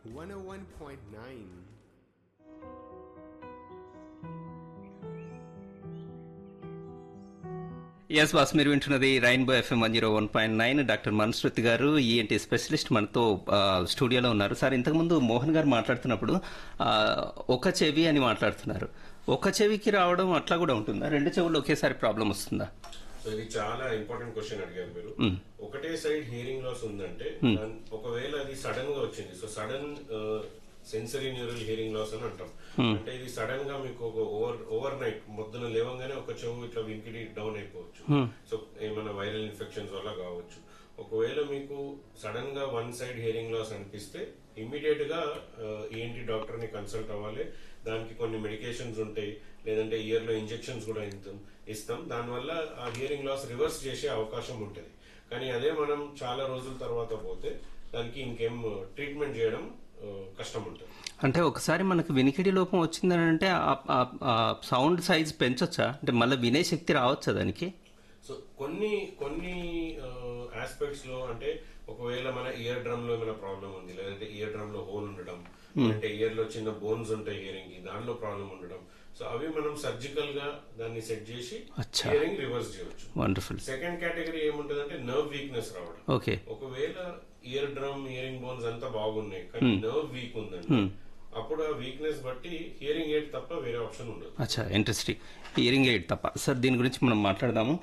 101.9. Yes boss మీరు వింటున్నది Rainbow FM one zero one point nine doctor Manshruti గారు ENT specialist మనతో ఆ, స్టూడియోలో ఉన్నారు సార్ ఇంతకుముందు మోహన్ గారు మాట్లాడుతున్నప్పుడు ఆ, ఒక చెవి అని మాట్లాడుతున్నారు ఒక చెవికి రావడం అట్లా కూడా ఉంటుందా రెండు చెవులు ఒకేసారి ప్రాబ్లం వస్తుందా సో ఇది చాలా ఇంపార్టెంట్ క్వశ్చన్ అడిగారు మీరు ఒకటే సైడ్ హియరింగ్ లాస్ ఉందంటే దాన్- ఒకవేళ అది సడన్ గా వచ్చింది so sudden sensory neural hearing loss అని అంటాం అంటే ఇది సడన్ గా మీకు ఒక ఓవర్ ఓవర్ నైట్ మొద్దున లేవంగానే ఒక చెవు ఇట్లా వినికిడి డౌన్ అయిపోవచ్చు సో ఏమైనా వైరల్ ఇన్ఫెక్షన్స్ వల్ల కావచ్చు ఒకవేళ మీకు సడన్ గా వన్ సైడ్ హియరింగ్ లాస్ అనిపిస్తే ఇమీడియట్ గా ఏంటి డాక్టర్ ని కన్సల్ట్ అవ్వాలి దానికి కొన్ని మెడికేషన్స్ ఉంటాయి లేదంటే ఇయర్ లో ఇంజెక్షన్స్ కూడా ఇస్తాం ఇస్తాం దానివల్ల ఆ హియరింగ్ లాస్ రివర్స్ చేసే అవకాశం ఉంటుంది కానీ అదే మనం చాలా రోజుల తర్వాత పోతే దానికి ఇంకేం ట్రీట్మెంట్ చేయడం ఆ, కష్టం ఉంటుంది అంటే ఒకసారి మనకు వినికిడి లోపం వచ్చిందని అంటే ఆ సౌండ్ సైజ్ పెంచొచ్చా అంటే మళ్ళీ వినే శక్తి రావచ్చా దానికి సో కొన్ని కొన్ని ఆస్పెక్ట్స్ లో అంటే ఒకవేళ మన ఇయర్ డ్రమ్ లో ఏమైనా ప్రాబ్లం ఉంది లేదంటే ఇయర్ డ్రమ్ లో హోల్ ఉండడం అంటే ఇయర్ లో చిన్న బోన్స్ ఉంటాయి హియరింగ్ కి దానిలో ప్రాబ్లం ఉండడం సో అవి మనం సర్జికల్ గా దాన్ని సెట్ చేసి అచ్చా. హియరింగ్ రివర్స్ చేయవచ్చు వండర్ఫుల్ సెకండ్ కేటగిరీ ఏముంటదంటే నర్వ్ వీక్నెస్ రావడం ఓకే ఒకవేళ ఇయర్ డ్రమ్ ఇయరింగ్ బోన్స్ అంతా బాగున్నాయి కానీ నర్వ్ వీక్ ఉందండి అప్పుడు ఆ వీక్నెస్ బట్టి హియరింగ్ ఎయిడ్ తప్ప వేరే ఆప్షన్ ఉండదు అచ్చా ఇంట్రెస్టింగ్ హియరింగ్ ఎయిడ్ తప్ప సార్ దీని గురించి మనం మాట్లాడదాము